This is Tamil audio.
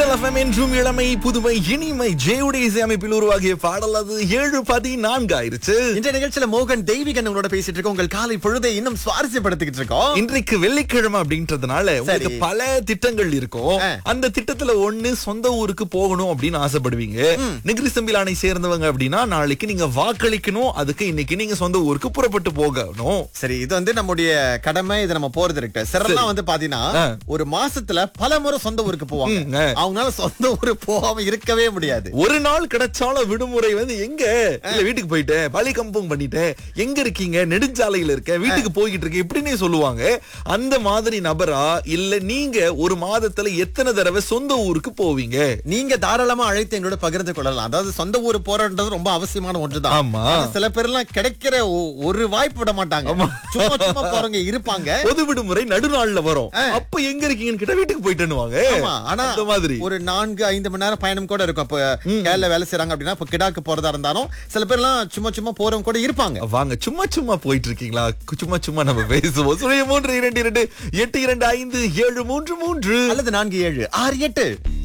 மின்னல் எஃப்எம் என்றும் இளமை புதுமை இனிமை ஜெயுடைய இசை அமைப்பில் உருவாகிய பாடல் அது ஏழு பதினான்கு ஆயிருச்சு இன்றைய நிகழ்ச்சியில மோகன் தெய்வீகன் உங்களோட பேசிட்டு இருக்கோம் உங்கள் காலை பொழுதை இன்னும் சுவாரஸ்யப்படுத்திக்கிட்டு இருக்கோம் இன்றைக்கு வெள்ளிக்கிழமை அப்படின்றதுனால உங்களுக்கு சரி. பல திட்டங்கள் இருக்கும் ஆ. அந்த திட்டத்துல ஒண்ணு சொந்த ஊருக்கு போகணும் அப்படின்னு ஆசைப்படுவீங்க நெகிரி சம்பிலானை சேர்ந்தவங்க அப்படின்னா நாளைக்கு நீங்க வாக்களிக்கணும் அதுக்கு இன்னைக்கு நீங்க சொந்த ஊருக்கு புறப்பட்டு போகணும் சரி இது வந்து நம்முடைய கடமை இது நம்ம போறது இருக்கு சிறலாம் வந்து பாத்தீங்கன்னா ஆ. ஒரு மாசத்துல பல முறை சொந்த ஊருக்கு போவாங்க ம், ஆ. அவங்களால சொந்த ஊரு போகாம இருக்கவே முடியாது ஒரு நாள் கிடைச்சாலும் விடுமுறை வந்து எங்க இல்ல வீட்டுக்கு போயிட்டேன் பழி கம்பம் பண்ணிட்டேன் எங்க இருக்கீங்க நெடுஞ்சாலையில இருக்கேன் வீட்டுக்கு போய்கிட்டு இருக்கேன் இப்படின்னே சொல்லுவாங்க அந்த மாதிரி நபரா இல்ல நீங்க ஒரு மாதத்துல எத்தனை தடவை சொந்த ஊருக்கு போவீங்க நீங்க தாராளமா அழைத்து எங்களோட பகிர்ந்து கொள்ளலாம் அதாவது சொந்த ஊர் போறன்றது ரொம்ப அவசியமான ஒன்றுதான் ஆமா. ஆனா சில பேர் எல்லாம் கிடைக்கிற ஒ- ஒரு வாய்ப்பு விட மாட்டாங்க சும்மா சும்மா போறவங்க இருப்பாங்க பொது விடுமுறை நடுநாள்ல வரும் அப்ப எங்க இருக்கீங்கன்னு கேட்டா வீட்டுக்கு போயிட்டேன்னுவாங்க ஆமா ஆனா அந்த மாதிரி ஒரு நான்கு ஐந்து மணி நேரம் பயணம் கூட இருக்கும் அப்ப கேரள வேலை செய்றாங்க அப்படின்னா இப்ப கிடாக்கு போறதா இருந்தாலும் சில பேர்லாம் சும்மா சும்மா போறவங்க கூட இருப்பாங்க வாங்க சும்மா சும்மா போயிட்டு இருக்கீங்களா சும்மா சும்மா நம்ம பேசுவோம் சுழிய மூன்று இரண்டு இரண்டு எட்டு இரண்டு ஐந்து ஏழு மூன்று மூன்று அல்லது நான்கு ஏழு ஆறு எட்டு